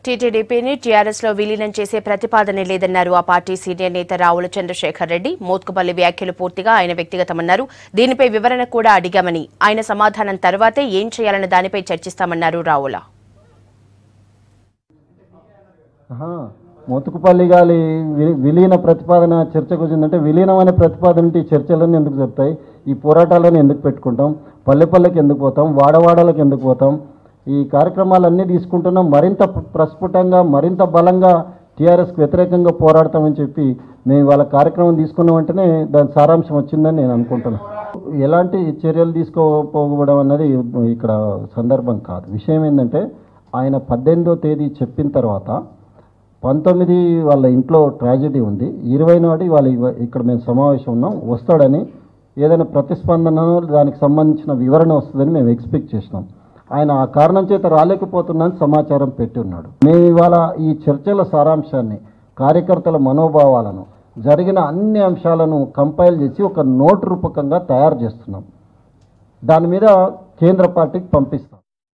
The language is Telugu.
టీటీడీపీని టీఆర్ఎస్ లో విలీనం చేసే ప్రతిపాదనే లేదన్నారు ఆ పార్టీ సీనియర్ నేత రావుల చంద్రశేఖర్ రెడ్డి మోత్కుపల్లి వ్యాఖ్యలు పూర్తిగా ఆయన వ్యక్తిగతమన్నారు దీనిపై వివరణ కూడా అడిగామని ఆయన సమాధానం తర్వాతే ఏం చేయాలన్న దానిపై చర్చిస్తామన్నారు రావుల ఆహా, మోతుకుపల్లి గాలి వి- విలీన ప్రతిపాదన చర్చకు వచ్చిందంటే విలీనం అనే ప్రతిపాదన ఉంటే ఈ చర్చలన్నీ ఎందుకు జరుగుతాయి ఈ పోరాటాలను ఎందుకు పెట్టుకుంటాం పల్లె పల్లెకి ఎందుకు పోతాం వాడవాడలకు ఎందుకు పోతాం ఈ కార్యక్రమాలన్నీ తీసుకుంటున్నాం మరింత ప్ర- ప్రస్ఫుటంగా మరింత బలంగా టీఆర్ఎస్కి వ్యతిరేకంగా పోరాడతామని చెప్పి మేము వాళ్ళ కార్యక్రమం తీసుకున్న వెంటనే దాని సారాంశం వచ్చిందని నేను అనుకుంటున్నాను ఎలాంటి చర్యలు తీసుకోకపోవడం అన్నది ఇక్కడ సందర్భం కాదు విషయం ఏంటంటే ఆయన పద్దెనిమిదో తేదీ చెప్పిన తర్వాత పంతొమ్మిది వాళ్ళ ఇంట్లో ట్రాజెడీ ఉంది ఇరవై నాడు వాళ్ళ ఇవ- ఇక్కడ మేము సమావేశం ఉన్నాం వస్తాడని ఏదైనా ప్రతిస్పందన దానికి సంబంధించిన వివరణ వస్తుందని మేము ఎక్స్పెక్ట్ చేసినాం ఆయన ఆ కారణం చేత రాలేకపోతున్నాను సమాచారం పెట్టి ఉన్నాడు మేము ఇవాళ ఈ చర్చల సారాంశాన్ని కార్యకర్తల మనోభావాలను జరిగిన అన్ని అంశాలను కంపైల్ చేసి ఒక నోట్ రూపకంగా తయారు చేస్తున్నాం దాని మీద కేంద్ర పార్టీకి పంపిస్తాం